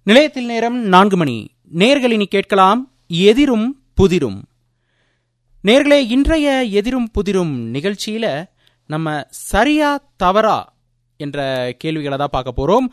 நிலையத்தில் நேரம் நான்கு மணி நேர்கள் இனி கேட்கலாம் எதிரும் புதிரும் நேர்களே இன்றைய எதிரும் புதிரும் நிகழ்ச்சியில நம்ம சரியா தவறா என்ற கேள்விகளை தான் பார்க்க போறோம்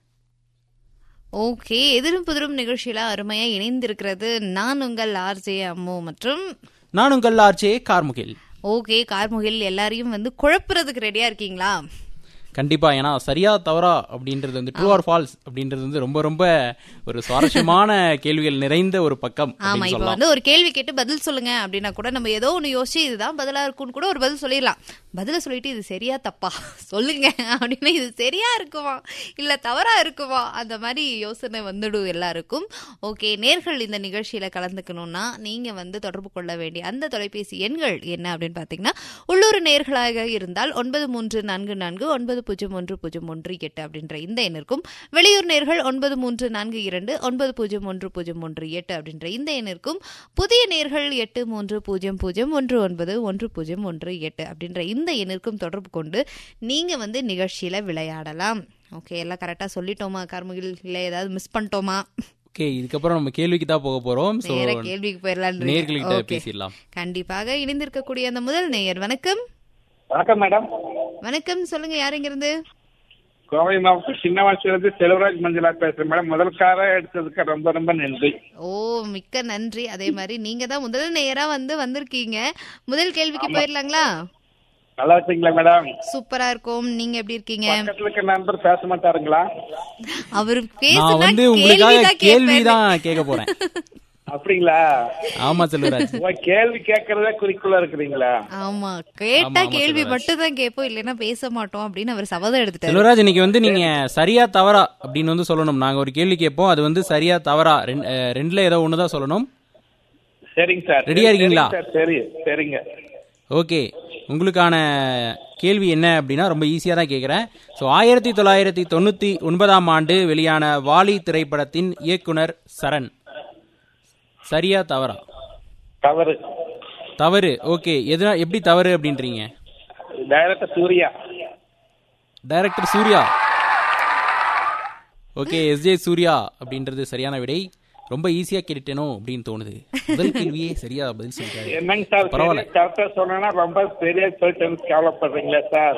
ஓகே எதிரும் புதிரும் நிகழ்ச்சியில அருமையா இணைந்திருக்கிறது நான் உங்கள் ஆர்ஜே அம்மு மற்றும் நான் உங்கள் ஆர்ஜே கார்முகில் ஓகே கார்முகில் எல்லாரையும் வந்து குழப்புறதுக்கு ரெடியா இருக்கீங்களா கண்டிப்பா ஏன்னா சரியா தவறா அப்படின்றது வந்து ட்ரூ ஆர் ஃபால்ஸ் அப்படின்றது வந்து ரொம்ப ரொம்ப ஒரு சுவாரஸ்யமான கேள்விகள் நிறைந்த ஒரு பக்கம் ஆமா அப்படின்னு இப்ப சொல்லலாம் வந்து ஒரு கேள்வி கேட்டு பதில் சொல்லுங்க அப்படின்னா கூட நம்ம ஏதோ ஒண்ணு யோசிச்சு இதுதான் பதிலா இருக்கும்னு கூட ஒரு பதில் சொல்லிடலாம் பதில சொல்லிட்டு இது சரியா தப்பா சொல்லுங்க அப்படின்னா இது சரியா இருக்குமா இல்ல தவறா இருக்குமா அந்த மாதிரி யோசனை வந்துடும் எல்லாருக்கும் ஓகே நேர்கள் இந்த நிகழ்ச்சியில கலந்துக்கணும்னா நீங்க வந்து தொடர்பு கொள்ள வேண்டிய அந்த தொலைபேசி எண்கள் என்ன அப்படின்னு பாத்தீங்கன்னா உள்ளூர் நேர்களாக இருந்தால் ஒன்பது மூன்று நான்கு நான்கு ஒன்பது பூஜ்ஜியம் ஒன்று பூஜ்ஜியம் ஒன்று எட்டு அப்படின்ற இந்த எண்ணிற்கும் வெளியூர் நேர்கள் ஒன்பது மூன்று நான்கு இரண்டு ஒன்பது பூஜ்ஜியம் ஒன்று பூஜ்ஜியம் ஒன்று எட்டு அப்படின்ற இந்த எண்ணிற்கும் புதிய நேர்கள் எட்டு மூன்று பூஜ்ஜியம் பூஜ்ஜியம் ஒன்று ஒன்பது ஒன்று பூஜ்ஜியம் ஒன்று எட்டு அப்படின்ற இந்த எண்ணிற்கும் தொடர்பு கொண்டு நீங்க வந்து நிகழ்ச்சியில விளையாடலாம் ஓகே எல்லாம் கரெக்டா சொல்லிட்டோமா கர்முகில் இல்ல ஏதாவது மிஸ் பண்ணிட்டோமா ஓகே இதுக்கப்புறம் நம்ம கேள்விக்கு தான் போக போறோம் ஸோ நேர கேள்விக்கு போயிடலாம் நேர்கள்கிட்ட பேசிடலாம் கண்டிப்பாக இணைந்திருக்கக்கூடிய அந்த முதல் நேயர் வணக்கம் வணக்கம் மேடம் வணக்கம் சொல்லுங்க யாருங்கிறது கோவை மாவட்டம் சின்னவாசிலிருந்து செல்வராஜ் மஞ்சளா பேசுறேன் மேடம் முதல் கார எடுத்ததுக்கு ரொம்ப ரொம்ப நன்றி ஓ மிக்க நன்றி அதே மாதிரி நீங்க தான் முதல் நேரா வந்து வந்திருக்கீங்க முதல் கேள்விக்கு போயிடலாங்களா நல்லா இருக்கீங்களா மேடம் சூப்பரா இருக்கும் நீங்க எப்படி இருக்கீங்க பக்கத்துல இருக்க நண்பர் பேச மாட்டாருங்களா அவர் நான் பேசுனா வந்து உங்களுக்காக கேள்விதான் கேள்வி கேட்பேன். தான் கேட்க போறேன் அப்படிங்களா ஆமா செல்வராஜ் உங்க கேள்வி கேட்கறதே குறிக்கோளா இருக்கிறீங்களா ஆமா கேட்டா ஆமா, கேள்வி செல்வராஜ். மட்டும் தான் கேட்போம் இல்லைன்னா பேச மாட்டோம் அப்படின்னு அவர் சபதம் எடுத்துட்டாரு செல்வராஜ் இன்னைக்கு வந்து நீங்க சரியா தவறா அப்படின்னு வந்து சொல்லணும் நாங்க ஒரு கேள்வி கேட்போம் அது வந்து சரியா தவறா ரெண்டு- அஹ், ரெண்டுல ஏதோ ஒண்ணுதான் சொல்லணும் சரிங்க சார் ரெடியா இருக்கீங்களா? சரிங்க சார், சரி சரிங்க ஓகே உங்களுக்கான கேள்வி என்ன அப்படின்னா ரொம்ப ஈஸியாக தான் கேட்குறேன் ஸோ ஆயிரத்தி தொள்ளாயிரத்தி தொண்ணூற்றி ஒன்பதாம் ஆண்டு வெளியான வாலி திரைப்படத்தின் இயக்குனர் சரண் சரியா தவறா தவறு தவறு ஓகே எதுனா எப்படி தவறு அப்படின்றீங்க director Suriya director Suriya okay SJ Suriya அப்படின்றது சரியான விடை ரொம்ப ஈஸியாக கேட்டுட்டேனோ அப்படின்னு தோணுது முதல் கேள்வியே சரியா பதில் சொல்லிட்டாரு என்னங்க சார் பரவாயில்ல. கரெக்டா சொன்னா ரொம்ப பெரிய சொல்லிட்டு கவலைப்படுறீங்களா சார்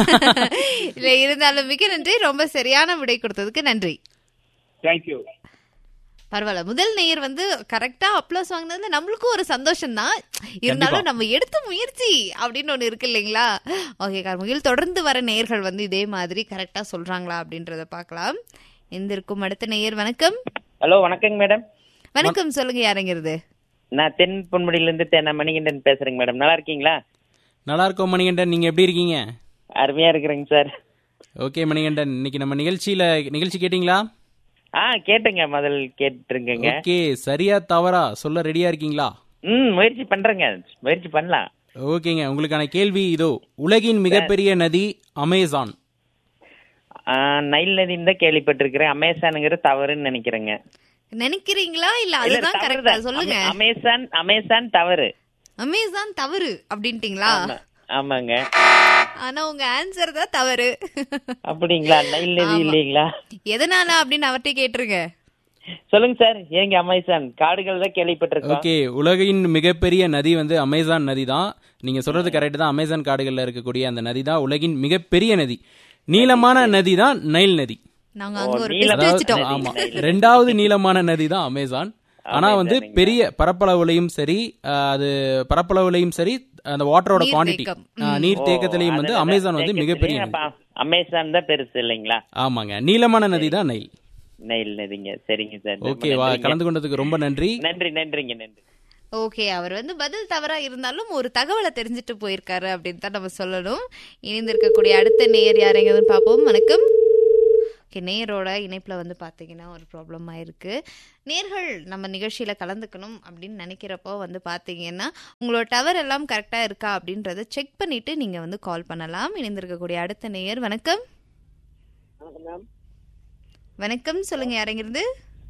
இல்ல இருந்தாலும் மிக்க நன்றி ரொம்ப சரியான விடை கொடுத்ததுக்கு நன்றி தேங்க்யூ பரவாயில்ல முதல் நேயர் வந்து கரெக்டா அப்ளோஸ் வாங்கினதுல நம்மளுக்கும் ஒரு சந்தோஷம் தான் இருந்தாலும் நம்ம எடுத்த முயற்சி அப்படின்னு ஒண்ணு இருக்கு இல்லைங்களா ஓகே கார்முகில் தொடர்ந்து வர நேயர்கள் வந்து இதே மாதிரி கரெக்டா சொல்றாங்களா அப்படின்றத பார்க்கலாம் எந்திருக்கும் அடுத்த நேயர் வணக்கம் ஹலோ வணக்கங்க மேடம் வணக்கம் சொல்லுங்க யாருங்கிறது நான் தென் பொன்முடியிலேருந்து தேன மணிகண்டன் பேசுறேங்க மேடம் நல்லா இருக்கீங்களா நல்லா இருக்கோம் மணிகண்டன் நீங்கள் எப்படி இருக்கீங்க அருமையா இருக்கிறேங்க சார் ஓகே மணிகண்டன் இன்னைக்கு நம்ம நிகழ்ச்சியில் நிகழ்ச்சி கேட்டிங்களா ஆ கேட்டுங்க முதல் கேட்டுருங்கங்க ஓகே சரியா தவறா சொல்ல ரெடியா இருக்கீங்களா ம் முயற்சி பண்றேங்க முயற்சி பண்ணலாம் ஓகேங்க உங்களுக்கான கேள்வி இதோ உலகின் மிகப்பெரிய நதி அமேசான் ஆ, நைல் நதின்னு தான் கேள்விப்பட்டிருக்கிறேன் அமேசானுங்கிற தவறுன்னு நினைக்கிறேங்க நினைக்கிறீங்களா இல்ல இல்ல, அதுதான் தவறு கரெக்டா தான். சொல்லுங்க அமே- அமேசான் அமேசான் தவறு அமேசான் தவறு அப்படின்ட்டீங்களா ஆமா. ஆமாங்க ஆனா உங்க ஆன்சர் தான் தவறு அப்படிங்களா நைல் நதி இல்லைங்களா எதனால அப்படின்னு அவர்கிட்ட கேட்டுருங்க சொல்லுங்க சார் ஏங்க அமேசான் காடுகள் தான் கேள்விப்பட்டிருக்கோம் ஓகே உலகின் மிகப்பெரிய நதி வந்து அமேசான் நதி தான் நீங்க சொல்றது கரெக்ட் தான் அமேசான் காடுகள்ல இருக்கக்கூடிய அந்த நதி தான் உலகின் மிகப்பெரிய நதி நீளமான நதி தான் நைல் நதி நாங்க அங்க ஒரு நீளம் டெஸ்ட் வச்சுட்டோம் ஆமா ரெண்டாவது நீளமான நதி தான் அமேசான் ஆனா வந்து பெரிய பரப்பளவுலையும் சரி அஹ், அது பரப்பளவுலையும் சரி அந்த வாட்டரோட நீர் குவாண்டிட்டி தேக்கம். நீர் தேக்கத்திலையும் வந்து அதனால அமேசான் வந்து தேக்கத்திலே மிகப்பெரிய நதி அப்ப அமேசான் தான் பெருசு இல்லைங்களா ஆமாங்க நீளமான நதி தான் நைல் நைல் நதிங்க சரிங்க சார் ரொம்ப ஓகே வா நன்றிங்க. கலந்து கொண்டதுக்கு ரொம்ப நன்றி நன்றி நன்றிங்க நன்றி ஓகே அவர் வந்து பதில் தவறா இருந்தாலும் ஒரு தகவலை தெரிஞ்சுட்டு போயிருக்காரு அப்படின்னு தான் நம்ம சொல்லணும் இணைந்திருக்கக்கூடிய அடுத்த நேயர் யாரையாவது பார்ப்போம் வணக்கம் ஓகே நேயரோட இணைப்புல வந்து பாத்தீங்கன்னா ஒரு ப்ராப்ளம் ஆயிருக்கு நேர்கள் நம்ம நிகழ்ச்சியில கலந்துக்கணும் அப்படின்னு நினைக்கிறப்போ வந்து பாத்தீங்கன்னா உங்களோட டவர் எல்லாம் கரெக்டா இருக்கா அப்படின்றத செக் பண்ணிட்டு நீங்க வந்து கால் பண்ணலாம் இணைந்திருக்கக்கூடிய அடுத்த நேயர் வணக்கம் வணக்கம் சொல்லுங்க யாரைங்கிறது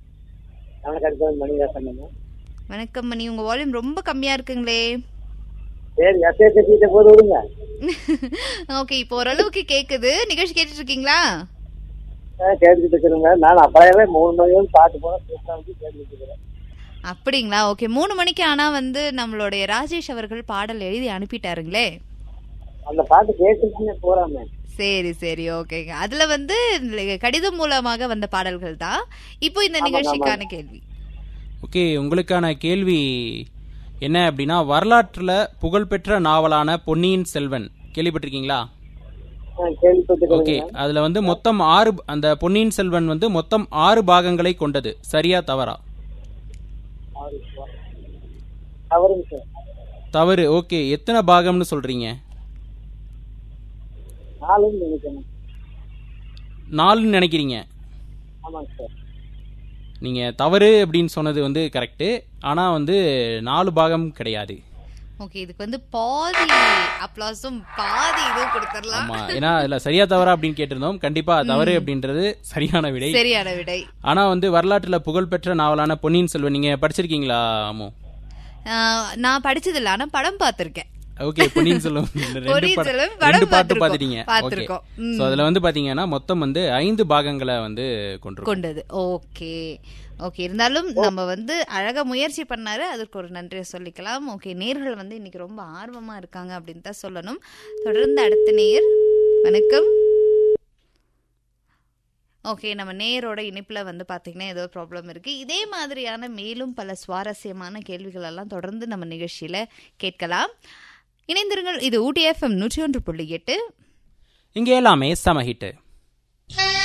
வணக்கம் மணி உங்க வால்யூம் ரொம்ப கம்மியா இருக்குங்களே சரி எஸ்ஏ போது விடுங்க ஓகே இப்போ ஓரளவுக்கு கேக்குது நிகழ்ச்சி கேட்டுட்டு இருக்கீங்களா கேட்டுக்கிட்டு இருக்கிறேங்க நான் அப்பவே மூணு மணி வரைக்கும் பாட்டு போறேன் பேசாம கேட்டுக்கிட்டு இருக்கிறேன் அப்படிங்களா ஓகே மூணு மணிக்கு ஆனா வந்து நம்மளுடைய ராஜேஷ் அவர்கள் பாடல் எழுதி அனுப்பிட்டாருங்களே அந்த பாட்டு கேட்டுக்கிட்டே போறாமே சரி சரி ஓகேங்க அதுல வந்து கடிதம் மூலமாக வந்த பாடல்கள் தான் இப்போ இந்த ஆமாங்க, நிகழ்ச்சிக்கான கேள்வி ஓகே உங்களுக்கான கேள்வி என்ன அப்படின்னா வரலாற்றில் புகழ்பெற்ற நாவலான பொன்னியின் செல்வன் கேள்விப்பட்டிருக்கீங்களா ஆ, கேள்விப்பட்டுக்கிறேங்க ஓகே அதுல வந்து மொத்தம் ஆறு அந்த பொன்னியின் செல்வன் வந்து மொத்தம் ஆறு பாகங்களை கொண்டது சரியா தவறா அவருங்க சார் தவறு ஓகே எத்தனை பாகம்னு சொல்றீங்க நாலுன்னு நினைக்கிறேன் நாலுன்னு நினைக்கிறீங்க ஆமாங்க சார் நீங்க தவறு அப்படின்னு சொன்னது வந்து கரெக்டு ஆனா வந்து நாலு பாகம் கிடையாது ஓகே இதுக்கு வந்து பாதி அப்ளாஸும் பாதி இதுவும் கொடுத்துடலாம் ஆமா ஏன்னா அதுல சரியா தவறா அப்படின்னு கேட்டிருந்தோம் கண்டிப்பா தவறு அப்படின்றது சரியான விடை சரியான விடை ஆனா வந்து வரலாற்றுல புகழ்பெற்ற நாவலான பொன்னியின் செல்வன் நீங்க படிச்சிருக்கீங்களா அம்மு ஆஹ், நான் படிச்சது இல்ல ஆனா படம் பார்த்திருக்கேன் ஓகே பொன்னியின் செல்வன் ரெண்டு பொன்னியின் படம் செல்வன் படம் ரெண்டு பாட்டு பார்த்திருக்கோம். பாத்துட்டீங்க ஓகே பார்த்திருக்கோம். ம். சோ அதுல வந்து பாத்தீங்கன்னா மொத்தம் வந்து ஐந்து பாகங்களை வந்து கொண்டிருக்கும் கொண்டது ஓகே ஓகே இருந்தாலும் நம்ம வந்து அழகா முயற்சி பண்ணாரு அதற்கு ஒரு நன்றியை சொல்லிக்கலாம் ஓகே நேர்கள் வந்து இன்னைக்கு ரொம்ப ஆர்வமா இருக்காங்க அப்படின்னு தான் சொல்லணும் தொடர்ந்து அடுத்த நேர் வணக்கம் ஓகே நம்ம நேரோட இணைப்புல வந்து பாத்தீங்கன்னா ஏதோ ப்ராப்ளம் இருக்கு இதே மாதிரியான மேலும் பல சுவாரஸ்யமான கேள்விகள் எல்லாம் தொடர்ந்து நம்ம நிகழ்ச்சியில கேட்கலாம் இணைந்திருங்கள் இது ஊட்டி எஃப்எம் நூற்றி ஒன்று புள்ளி எட்டு இங்க எல்லாமே சம ஹிட்டு